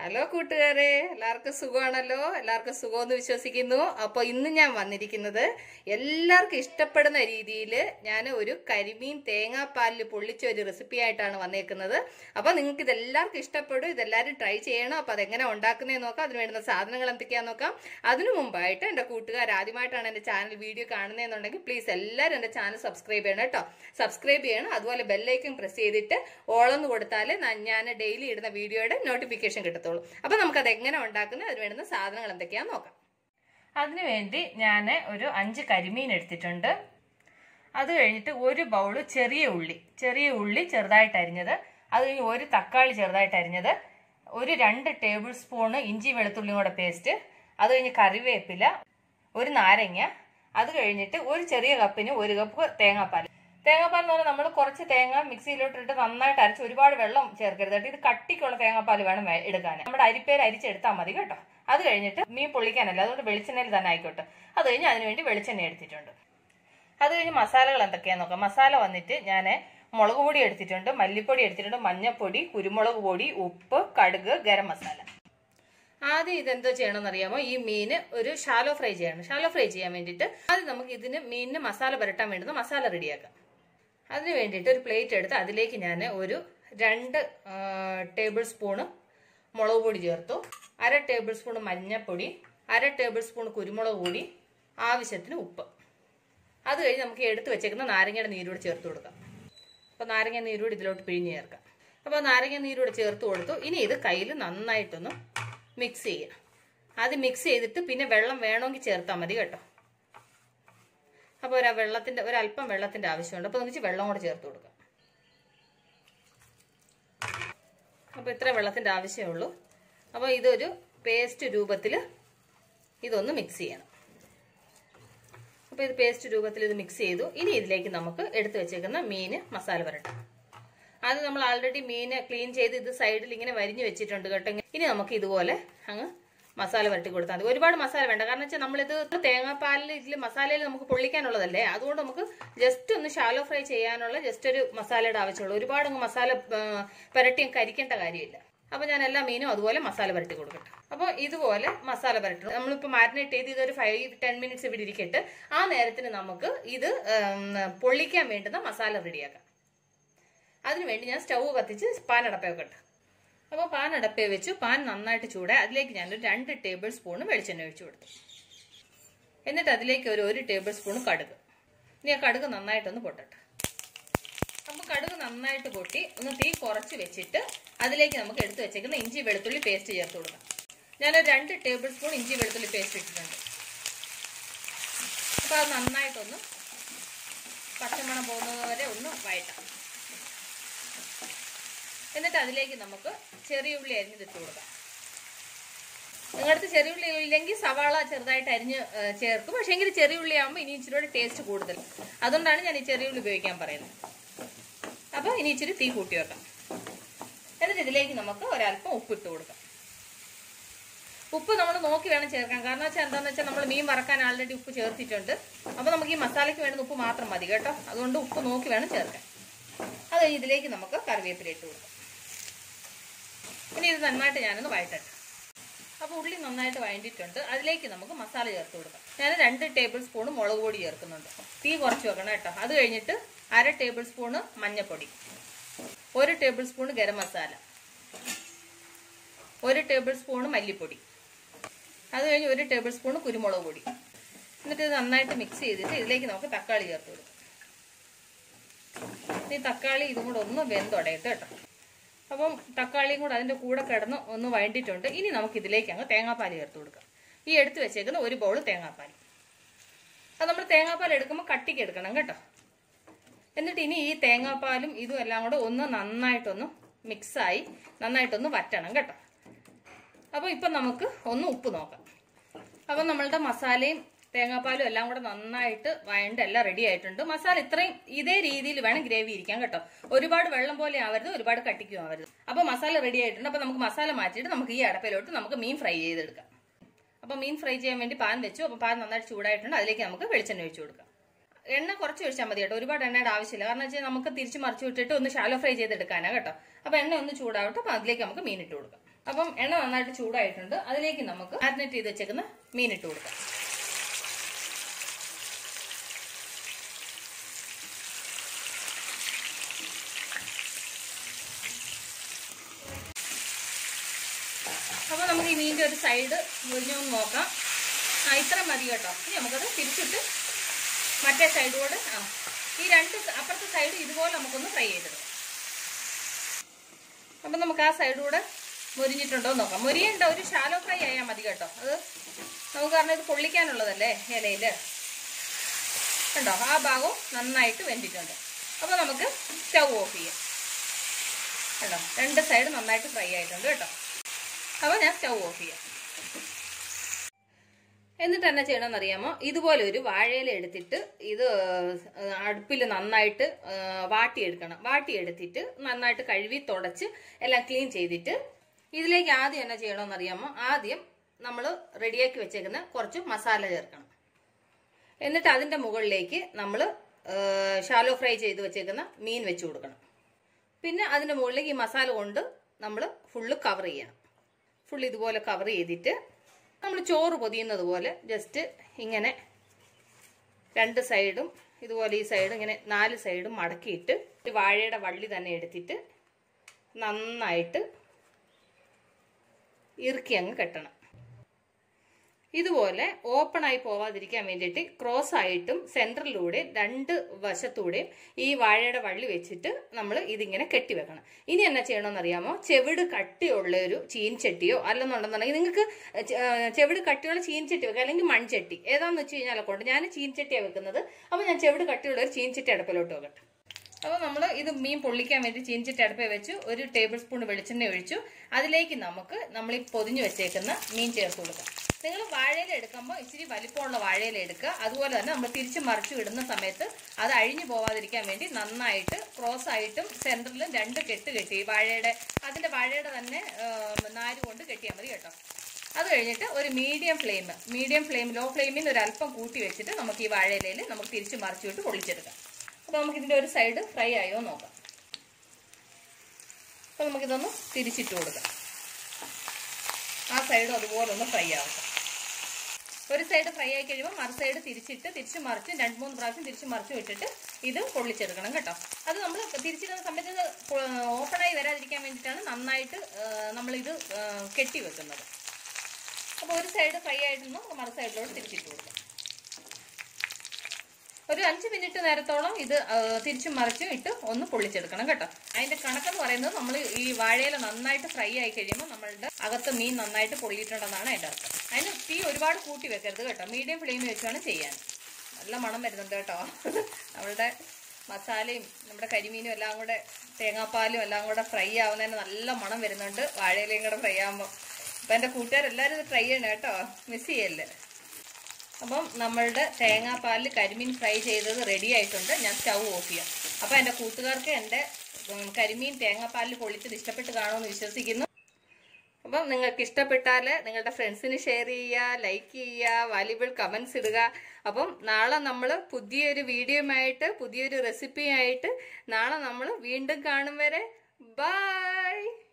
hello കൂട്ടുകാരെ എല്ലാവർക്കും സുഖമാണല്ലോ എല്ലാവർക്കും സുഖമെന്ന് വിശ്വസിക്കുന്നു അപ്പോൾ ഇന്ന് ഞാൻ വന്നിരിക്കുന്നത് എല്ലാവർക്കും ഇഷ്ടപ്പെടുന്ന രീതിയിൽ ഞാൻ ഒരു കരിമീൻ തേങ്ങാപ്പാലിൽ പൊള്ളിച്ച ഒരു റെസിപ്പി ആയിട്ടാണ് വന്നേക്കുന്നത് അപ്പോൾ നിങ്ങൾക്ക് ഇതെല്ലാവർക്കും ഇഷ്ടപ്പെടും ഇതെല്ലാവരും ട്രൈ ചെയ്യണം അപ്പോൾ അതെങ്ങനെ ഉണ്ടാക്കുന്നതെന്ന് നോക്കാം അതിന് വേണ്ടുന്ന സാധനങ്ങൾ എന്തൊക്കെയാണെന്ന് നോക്കാം അതിനു മുമ്പായിട്ട് എൻ്റെ കൂട്ടുകാർ ആദ്യമായിട്ടാണ് എൻ്റെ ചാനൽ വീഡിയോ കാണുന്നതെന്നുണ്ടെങ്കിൽ പ്ലീസ് എല്ലാവരും എൻ്റെ ചാനൽ സബ്സ്ക്രൈബ് ചെയ്യണം കേട്ടോ സബ്സ്ക്രൈബ് ചെയ്യണം അതുപോലെ ബെല്ലൈക്കൻ പ്രസ് ചെയ്തിട്ട് ഓളെന്ന് കൊടുത്താൽ ഞാൻ ഡെയിലി ഇടുന്ന വീഡിയോയുടെ നോട്ടിഫിക്കേഷൻ കിട്ടത്തുള്ളൂ അപ്പോൾ നമുക്കത് എങ്ങനെ ഉണ്ടാക്കുന്നത് അതിന് വേണ്ടുന്ന സാധനങ്ങൾ എന്തൊക്കെയാണെന്ന് നോക്കാം അതിനുവേണ്ടി ഞാൻ ഒരു അഞ്ച് കരിമീൻ എടുത്തിട്ടുണ്ട് അത് കഴിഞ്ഞിട്ട് ഒരു ബൗള് ചെറിയ ഉള്ളി ചെറിയ ഉള്ളി ചെറുതായിട്ട് അരിഞ്ഞത് അത് കഴിഞ്ഞ് ഒരു തക്കാളി ചെറുതായിട്ട് അരിഞ്ഞത് ഒരു രണ്ട് ടേബിൾ സ്പൂണ് ഇഞ്ചി വെളുത്തുള്ളിയും കൂടെ പേസ്റ്റ് അത് കഴിഞ്ഞ് കറിവേപ്പില ഒരു നാരങ്ങ അത് കഴിഞ്ഞിട്ട് ഒരു ചെറിയ കപ്പിന് ഒരു കപ്പ് തേങ്ങാപ്പാൽ തേങ്ങാപ്പാൽ എന്ന് പറഞ്ഞാൽ നമ്മൾ കുറച്ച് തേങ്ങ മിക്സിയിലോട്ടിട്ട് നന്നായിട്ട് അരച്ച് ഒരുപാട് വെള്ളം ചേർക്കരുത് കേട്ടോ ഇത് കട്ടിക്കുള്ള തേങ്ങാപ്പാൽ വേണം വേ- എടുക്കാൻ നമ്മുടെ അരിപ്പേര് അരിച്ചെടുത്താൽ മതി കേട്ടോ അത് കഴിഞ്ഞിട്ട് മീൻ പൊള്ളിക്കാനല്ല അതുകൊണ്ട് വെളിച്ചെണ്ണയിൽ തന്നെ ആയിക്കോട്ടെ അത് കഴിഞ്ഞ് അതിനുവേണ്ടി വെളിച്ചെണ്ണ എടുത്തിട്ടുണ്ട് അത് കഴിഞ്ഞ് മസാലകൾ എന്തൊക്കെയാന്ന് നോക്കാം മസാല വന്നിട്ട് ഞാൻ മുളക് പൊടി എടുത്തിട്ടുണ്ട് മല്ലിപ്പൊടി എടുത്തിട്ടുണ്ട് മഞ്ഞൾപ്പൊടി കുരുമുളക് പൊടി ഉപ്പ് കടുക് ഗരം മസാല ആദ്യം ഇതെന്തോ ചെയ്യണമെന്ന് അറിയാമോ ഈ മീന് ഒരു ഷാലോ ഫ്രൈ ചെയ്യണം ഷാലോ ഫ്രൈ ചെയ്യാൻ വേണ്ടിയിട്ട് ആദ്യം നമുക്ക് ഇതിന് മീനിന് മസാല പുരട്ടാൻ വേണ്ടുന്ന മസാല റെഡിയാക്കാം അതിന് വേണ്ടിയിട്ട് ഒരു പ്ലേറ്റ് എടുത്ത് അതിലേക്ക് ഞാൻ ഒരു രണ്ട് ടേബിൾ സ്പൂണ് മുളക് പൊടി ചേർത്തു അര ടേബിൾ സ്പൂൺ മഞ്ഞൾപ്പൊടി അര ടേബിൾ സ്പൂൺ കുരുമുളക് പൊടി ആവശ്യത്തിന് ഉപ്പ് അത് കഴിഞ്ഞ് നമുക്ക് എടുത്ത് വെച്ചേക്കുന്ന നാരങ്ങയുടെ നീരൂടെ ചേർത്ത് കൊടുക്കാം അപ്പോൾ നാരങ്ങ നീരൂടെ ഇതിലോട്ട് പിഴിഞ്ഞ് ചേർക്കാം അപ്പോൾ നാരങ്ങ നീരൂടെ ചേർത്ത് കൊടുത്തു ഇനി ഇത് കയ്യിൽ നന്നായിട്ടൊന്ന് മിക്സ് ചെയ്യുക അത് മിക്സ് ചെയ്തിട്ട് പിന്നെ വെള്ളം വേണമെങ്കിൽ ചേർത്താൽ മതി കേട്ടോ അപ്പോൾ ഒരു വെള്ളത്തിൻ്റെ ഒരല്പം വെള്ളത്തിൻ്റെ ആവശ്യമുണ്ട് അപ്പോൾ നമുക്ക് വെള്ളം കൂടെ ചേർത്ത് കൊടുക്കാം അപ്പോൾ ഇത്ര വെള്ളത്തിൻ്റെ ആവശ്യമേ ഉള്ളൂ അപ്പോൾ ഇതൊരു പേസ്റ്റ് രൂപത്തിൽ ഇതൊന്ന് മിക്സ് ചെയ്യണം അപ്പോൾ ഇത് പേസ്റ്റ് രൂപത്തിൽ ഇത് മിക്സ് ചെയ്തു ഇനി ഇതിലേക്ക് നമുക്ക് എടുത്തു വെച്ചേക്കുന്ന മീന് മസാല പുരട്ടാം അത് നമ്മൾ ആൾറെഡി മീന് ക്ലീൻ ചെയ്ത് ഇത് സൈഡിൽ ഇങ്ങനെ വരിഞ്ഞു വെച്ചിട്ടുണ്ട് കേട്ടോ ഇനി നമുക്ക് ഇതുപോലെ അങ്ങ് മസാല പുരട്ടി കൊടുത്താൽ മതി ഒരുപാട് മസാല വേണ്ട കാരണം വെച്ചാൽ നമ്മളിത് തേങ്ങാപ്പാലിൽ ഇതിൽ മസാലയിൽ നമുക്ക് പൊള്ളിക്കാനുള്ളതല്ലേ അതുകൊണ്ട് നമുക്ക് ജസ്റ്റ് ഒന്ന് ഷാലോ ഫ്രൈ ചെയ്യാനുള്ള ജസ്റ്റ് ഒരു മസാലയുടെ ആവശ്യമുള്ളൂ ഒരുപാട് അങ്ങ് മസാല ആ, പുരട്ടി അങ്ങ് കരിക്കേണ്ട കാര്യമില്ല അപ്പോൾ ഞാൻ എല്ലാ മീനും അതുപോലെ മസാല പുരട്ടി കൊടുക്കട്ടെ അപ്പോൾ ഇതുപോലെ മസാല പുരട്ടി നമ്മളിപ്പോൾ മാരിനേറ്റ് ചെയ്ത് ഇതൊരു ഫൈവ് ടെൻ മിനിറ്റ്സ് ഇവിടെ ഇരിക്കട്ടെ ആ നേരത്തിന് നമുക്ക് ഇത് ഉം, പൊള്ളിക്കാൻ വേണ്ടുന്ന മസാല റെഡിയാക്കാം അതിനുവേണ്ടി ഞാൻ സ്റ്റൗ കത്തിച്ച് പാൻ അടപ്പ വെക്കട്ടെ അപ്പോൾ പാൻ അടപ്പേ വെച്ചു പാൻ നന്നായിട്ട് ചൂടായി അതിലേക്ക് ഞാനൊരു രണ്ട് ടേബിൾ സ്പൂൺ വെളിച്ചെണ്ണ ഒഴിച്ചു കൊടുത്തു എന്നിട്ട് അതിലേക്ക് ഒരു ഒരു ടേബിൾ സ്പൂൺ കടുക് ഇനി ആ കടുക് നന്നായിട്ടൊന്ന് പൊട്ടട്ടെ അപ്പോൾ കടുക് നന്നായിട്ട് പൊട്ടി ഒന്ന് തീ കുറച്ച് വെച്ചിട്ട് അതിലേക്ക് നമുക്ക് എടുത്തു വെച്ചേക്കുന്ന ഇഞ്ചി വെളുത്തുള്ളി പേസ്റ്റ് ചേർത്ത് കൊടുക്കാം ഞാനൊരു രണ്ട് ടേബിൾ സ്പൂൺ ഇഞ്ചി വെളുത്തുള്ളി പേസ്റ്റ് ഇട്ടിട്ടുണ്ട് അപ്പോൾ അത് നന്നായിട്ടൊന്ന് പച്ചമണം പോകുന്നത് വരെ ഒന്ന് വഴറ്റാം എന്നിട്ട് അതിലേക്ക് നമുക്ക് ചെറിയ ഉള്ളി അരിഞ്ഞിട്ട് കൊടുക്കാം നിങ്ങളുടെ ചെറിയ ഉള്ളി ഇല്ലെങ്കിൽ സവാള ചെറുതായിട്ട് അരിഞ്ഞ് ഏ, ചേർക്കും പക്ഷേ എങ്കിൽ ചെറിയ ഉള്ളി ആകുമ്പോൾ ഇനി ഇച്ചിരി കൂടെ ടേസ്റ്റ് കൂടുതൽ അതുകൊണ്ടാണ് ഞാൻ ഈ ചെറിയ ഉള്ളി ഉപയോഗിക്കാൻ പറയുന്നത് അപ്പോൾ ഇനി ഇച്ചിരി തീ കൂട്ടി വെക്കാം എന്നിട്ട് ഇതിലേക്ക് നമുക്ക് ഒരല്പം ഉപ്പിട്ട് കൊടുക്കാം ഉപ്പ് നമ്മൾ നോക്കി വേണം ചേർക്കാൻ കാരണം വെച്ചാൽ എന്താണെന്ന് വെച്ചാൽ നമ്മൾ മീൻ വറക്കാൻ ആൾറെഡി ഉപ്പ് ചേർത്തിട്ടുണ്ട് അപ്പോൾ നമുക്ക് ഈ മസാലയ്ക്ക് വേണ്ടുന്ന ഉപ്പ് മാത്രം മതി കേട്ടോ അതുകൊണ്ട് ഉപ്പ് നോക്കി വേണം ചേർക്കാൻ അത് കഴിഞ്ഞ് ഇതിലേക്ക് നമുക്ക് കറിവേപ്പില ഇട്ട് കൊടുക്കാം ഇനി ഇത് നന്നായിട്ട് ഞാനൊന്ന് വഴറ്റട്ടെ അപ്പോൾ ഉള്ളി നന്നായിട്ട് വഴണ്ടിയിട്ടുണ്ട് അതിലേക്ക് നമുക്ക് മസാല ചേർത്ത് കൊടുക്കാം ഞാൻ രണ്ട് ടേബിൾ സ്പൂൺ മുളക് പൊടി ചേർക്കുന്നുണ്ട് തീ കുറച്ച് വെക്കണം കേട്ടോ അത് കഴിഞ്ഞിട്ട് അര ടേബിൾ സ്പൂണ് മഞ്ഞൾപ്പൊടി ഒരു ടേബിൾ സ്പൂൺ ഗരം മസാല ഒരു ടേബിൾ സ്പൂൺ മല്ലിപ്പൊടി അത് കഴിഞ്ഞ് ഒരു ടേബിൾ സ്പൂൺ കുരുമുളക് പൊടി എന്നിട്ട് ഇത് നന്നായിട്ട് മിക്സ് ചെയ്തിട്ട് ഇതിലേക്ക് നമുക്ക് തക്കാളി ചേർത്ത് കൊടുക്കാം ഈ തക്കാളി ഇതും കൂടെ ഒന്ന് വെന്തുടയട്ടെ കേട്ടോ അപ്പം തക്കാളിയും കൂടെ അതിൻ്റെ കൂടെ കിടന്ന് ഒന്ന് വഴണ്ടിട്ടുണ്ട് ഇനി നമുക്ക് ഇതിലേക്ക് അങ്ങ് തേങ്ങാപ്പാൽ ചേർത്ത് കൊടുക്കാം ഈ എടുത്ത് വെച്ചേക്കുന്ന ഒരു ബൗൾ തേങ്ങാപ്പാൽ അത് നമ്മൾ തേങ്ങാപ്പാൽ എടുക്കുമ്പോൾ കട്ടിക്ക് എടുക്കണം കേട്ടോ എന്നിട്ട് ഇനി ഈ തേങ്ങാപ്പാലും ഇതും എല്ലാം കൂടെ ഒന്ന് നന്നായിട്ടൊന്ന് മിക്സായി നന്നായിട്ടൊന്ന് വറ്റണം കേട്ടോ അപ്പോൾ ഇപ്പം നമുക്ക് ഒന്ന് ഉപ്പ് നോക്കാം അപ്പം നമ്മളുടെ മസാലയും തേങ്ങാപ്പാലും എല്ലാം കൂടെ നന്നായിട്ട് വഴണ്ട് എല്ലാം റെഡി ആയിട്ടുണ്ട് മസാല ഇത്രയും ഇതേ രീതിയിൽ വേണം ഗ്രേവി ഇരിക്കാൻ കേട്ടോ ഒരുപാട് വെള്ളം പോലെ ആവരുത് ഒരുപാട് കട്ടിക്കും ആവരുത് അപ്പോൾ മസാല റെഡി ആയിട്ടുണ്ട് അപ്പോൾ നമുക്ക് മസാല മാറ്റിയിട്ട് നമുക്ക് ഈ അടപ്പിലോട്ട് നമുക്ക് മീൻ ഫ്രൈ ചെയ്തെടുക്കാം അപ്പോൾ മീൻ ഫ്രൈ ചെയ്യാൻ വേണ്ടി പാൻ വെച്ചു അപ്പോൾ പാൻ നന്നായിട്ട് ചൂടായിട്ടുണ്ട് അതിലേക്ക് നമുക്ക് വെളിച്ചെണ്ണ ഒഴിച്ചു കൊടുക്കാം എണ്ണ കുറച്ച് ഒഴിച്ചാൽ മതി കേട്ടോ ഒരുപാട് എണ്ണയുടെ ആവശ്യമില്ല കാരണം വെച്ചാൽ നമുക്ക് തിരിച്ച് മറിച്ച് വിട്ടിട്ട് ഒന്ന് ഷാലോ ഫ്രൈ ചെയ്തെടുക്കാനാണ് കേട്ടോ അപ്പോൾ എണ്ണ ഒന്ന് ചൂടാവട്ടെ അപ്പോൾ അതിലേക്ക് നമുക്ക് മീൻ ഇട്ട് കൊടുക്കാം അപ്പം എണ്ണ നന്നായിട്ട് ചൂടായിട്ടുണ്ട് അതിലേക്ക് നമുക്ക് മാരിനേറ്റ് ചെയ്ത് വെച്ചേക്കുന്ന മീൻ ഇട്ട് കൊടുക്കാം അപ്പോൾ നമുക്ക് ഈ മീനിൻ്റെ ഒരു സൈഡ് മുരിഞ്ഞൊന്ന് നോക്കാം ആ ഇത്ര മതി കേട്ടോ ഇനി നമുക്കത് തിരിച്ചിട്ട് മറ്റേ സൈഡ് കൂടെ ആ ഈ രണ്ട് സ- അപ്പുറത്തെ സൈഡ് ഇതുപോലെ നമുക്കൊന്ന് ഫ്രൈ ചെയ്തെടുക്കാം അപ്പം നമുക്ക് ആ സൈഡ് കൂടെ മുരിഞ്ഞിട്ടുണ്ടോ എന്ന് നോക്കാം മുരിയണ്ട ഒരു ഷാലോ ഫ്രൈ ആയാൽ മതി കേട്ടോ അത് നമുക്ക് കാരണം ഇത് പൊള്ളിക്കാനുള്ളതല്ലേ ഇലയിൽ കണ്ടോ ആ ഭാഗവും നന്നായിട്ട് വെന്തിട്ടുണ്ട് അപ്പോൾ നമുക്ക് സ്റ്റൗ ഓഫ് ചെയ്യാം കണ്ടോ രണ്ട് സൈഡ് നന്നായിട്ട് ഫ്രൈ ആയിട്ടുണ്ട് കേട്ടോ അപ്പോൾ ഞാൻ സ്റ്റൗ ഓഫ് ചെയ്യാം എന്നിട്ട് എന്നാ ചെയ്യണമെന്ന് അറിയാമോ ഇതുപോലെ ഒരു വാഴയില എടുത്തിട്ട് ഇത് അടുപ്പിൽ നന്നായിട്ട് ആ, വാട്ടിയെടുക്കണം വാട്ടിയെടുത്തിട്ട് നന്നായിട്ട് കഴുകി തുടച്ച് എല്ലാം ക്ലീൻ ചെയ്തിട്ട് ഇതിലേക്ക് ആദ്യം എന്നാ ചെയ്യണമെന്ന് അറിയാമോ ആദ്യം നമ്മൾ റെഡിയാക്കി വെച്ചേക്കുന്ന കുറച്ച് മസാല ചേർക്കണം എന്നിട്ട് അതിൻ്റെ മുകളിലേക്ക് നമ്മൾ ഷാലോ ഫ്രൈ ചെയ്ത് വെച്ചേക്കുന്ന മീൻ വെച്ച് കൊടുക്കണം പിന്നെ അതിൻ്റെ മുകളിലേക്ക് ഈ മസാല കൊണ്ട് നമ്മൾ ഫുള്ള് കവർ ചെയ്യണം ഫുൾ ഇതുപോലെ കവർ ചെയ്തിട്ട് നമ്മൾ ചോറ് പൊതിയുന്നത് പോലെ ജസ്റ്റ് ഇങ്ങനെ രണ്ട് സൈഡും ഇതുപോലെ ഈ സൈഡ് ഇങ്ങനെ നാല് സൈഡും മടക്കിയിട്ട് ഒരു വാഴയുടെ വള്ളി തന്നെ എടുത്തിട്ട് നന്നായിട്ട് ഇറുക്കി അങ്ങ് കെട്ടണം ഇതുപോലെ ഓപ്പൺ ആയി പോവാതിരിക്കാൻ വേണ്ടിയിട്ട് ക്രോസ് ആയിട്ടും സെൻട്രലിലൂടെ രണ്ട് വശത്തൂടെയും ഈ വാഴയുടെ വള്ളി വെച്ചിട്ട് നമ്മൾ ഇതിങ്ങനെ കെട്ടിവെക്കണം ഇനി എന്നാ ചെയ്യണമെന്ന് അറിയാമോ ചെവിട് കട്ടിയുള്ള ഒരു ചീൻചട്ടിയോ അല്ലെന്നുണ്ടെന്നുണ്ടെങ്കിൽ നിങ്ങൾക്ക് ചെ- ആ, ചെവിട് കട്ടിയുള്ള ചീൻചട്ടി വെക്കാം അല്ലെങ്കിൽ മൺചട്ടി ഏതാന്ന് വെച്ച് കഴിഞ്ഞാൽ കൊണ്ട് ഞാൻ ചീൻചട്ടിയാണ് വെക്കുന്നത് അപ്പോൾ ഞാൻ ചെവിട് കട്ടിയുള്ള ഒരു ചീൻചട്ടി അടുപ്പിലോട്ട് വെക്കട്ടെ അപ്പോൾ നമ്മൾ ഇത് മീൻ പൊള്ളിക്കാൻ വേണ്ടി ചീനിച്ചിട്ട് അടുപ്പേ വെച്ചു ഒരു ടേബിൾ സ്പൂൺ വെളിച്ചെണ്ണ ഒഴിച്ചു അതിലേക്ക് നമുക്ക് നമ്മൾ ഈ പൊതിഞ്ഞു വെച്ചേക്കുന്ന മീൻ ചേർത്ത് കൊടുക്കാം നിങ്ങൾ വാഴയില എടുക്കുമ്പോൾ ഇച്ചിരി വലിപ്പമുള്ള വാഴയില എടുക്കുക അതുപോലെ തന്നെ നമ്മൾ തിരിച്ച് മറിച്ചു ഇടുന്ന സമയത്ത് അത് അഴിഞ്ഞു പോവാതിരിക്കാൻ വേണ്ടി നന്നായിട്ട് ക്രോസ് ആയിട്ടും സെൻറ്ററിലും രണ്ട് കെട്ട് കെട്ടി വാഴയുടെ അതിൻ്റെ വാഴയുടെ തന്നെ ആ, നാര് കൊണ്ട് കെട്ടിയാൽ മതി കേട്ടോ അത് കഴിഞ്ഞിട്ട് ഒരു medium flame medium flame low ഫ്ലെയിമിൽ നിന്ന് ഒരു അല്പം കൂട്ടി വെച്ചിട്ട് നമുക്ക് ഈ വാഴയിലയിൽ നമുക്ക് തിരിച്ച് മറിച്ചു വിട്ട് പൊള്ളിച്ചെടുക്കാം അപ്പോൾ നമുക്ക് ഇതിൻ്റെ ഒരു സൈഡ് ഫ്രൈ ആയോ എന്ന് നോക്കാം അപ്പോൾ നമുക്കിതൊന്ന് തിരിച്ചിട്ട് കൊടുക്കാം ആ സൈഡും അതുപോലെ ഒന്ന് ഫ്രൈ ആവട്ടെ ഒരു സൈഡ് ഫ്രൈ ആയി കഴിയുമ്പോൾ മറു സൈഡ് തിരിച്ചിട്ട് തിരിച്ച് മറിച്ച് രണ്ട് മൂന്ന് പ്രാവശ്യം തിരിച്ച് മറിച്ച് ഇട്ടിട്ട് ഇത് പൊള്ളിച്ചെടുക്കണം കേട്ടോ അത് നമ്മൾ തിരിച്ചിടുന്ന സമയത്ത് ഇത് ഓപ്പണായി വരാതിരിക്കാൻ വേണ്ടിയിട്ടാണ് നന്നായിട്ട് ആ, നമ്മളിത് ആ, കെട്ടി വെക്കുന്നത് അപ്പോൾ ഒരു സൈഡ് ഫ്രൈ ആയിരുന്നു മറു സൈഡിലോട്ട് തിരിച്ചിട്ട് കൊടുക്കാം ഒരു അഞ്ച് മിനിറ്റ് നേരത്തോളം ഇത് ആ, തിരിച്ചും മറിച്ചും ഇട്ട് ഒന്ന് പൊള്ളിച്ചെടുക്കണം കേട്ടോ അതിന്റെ കണക്കെന്ന് പറയുന്നത് നമ്മൾ ഈ വാഴയില നന്നായിട്ട് ഫ്രൈ ആയി കഴിയുമ്പോൾ നമ്മളുടെ അകത്ത് മീൻ നന്നായിട്ട് പൊള്ളിയിട്ടുണ്ടെന്നാണ് അതിന്റെ അർത്ഥം അതിന് തീ ഒരുപാട് കൂട്ടി വെക്കരുത് കേട്ടോ മീഡിയം ഫ്ലെയിമിൽ വെച്ചാണ് ചെയ്യാൻ നല്ല മണം വരുന്നുണ്ട് കേട്ടോ നമ്മളുടെ മസാലയും നമ്മുടെ കരിമീനും എല്ലാം കൂടെ തേങ്ങാപ്പാലും എല്ലാം കൂടെ ഫ്രൈ ആവുന്നതിന് നല്ല മണം വരുന്നുണ്ട് വാഴയിലയും കൂടെ ഫ്രൈ ആകുമ്പോൾ അപ്പം എൻ്റെ കൂട്ടുകാരെല്ലാവരും ഇത് ട്രൈ ചെയ്യണം കേട്ടോ മിസ് ചെയ്യല്ലേ അപ്പം നമ്മളുടെ തേങ്ങാപ്പാലിൽ കരിമീൻ ഫ്രൈ ചെയ്തത് റെഡി ആയിട്ടുണ്ട് ഞാൻ സ്റ്റൗ ഓഫ് ചെയ്യാം അപ്പം എൻ്റെ കൂട്ടുകാർക്ക് എൻ്റെ ഉം, കരിമീൻ തേങ്ങാപ്പാലിൽ പൊള്ളിച്ചത് ഇഷ്ടപ്പെട്ട് കാണുമെന്ന് വിശ്വസിക്കുന്നു അപ്പം നിങ്ങൾക്ക് ഇഷ്ടപ്പെട്ടാൽ നിങ്ങളുടെ ഫ്രണ്ട്സിന് ഷെയർ ചെയ്യുക ലൈക്ക് ചെയ്യുക വാല്യുബിൾ കമൻസ് ഇടുക അപ്പം നാളെ നമ്മൾ പുതിയൊരു വീഡിയോയുമായിട്ട് പുതിയൊരു റെസിപ്പിയായിട്ട് നാളെ നമ്മൾ വീണ്ടും കാണും വരെ ബൈ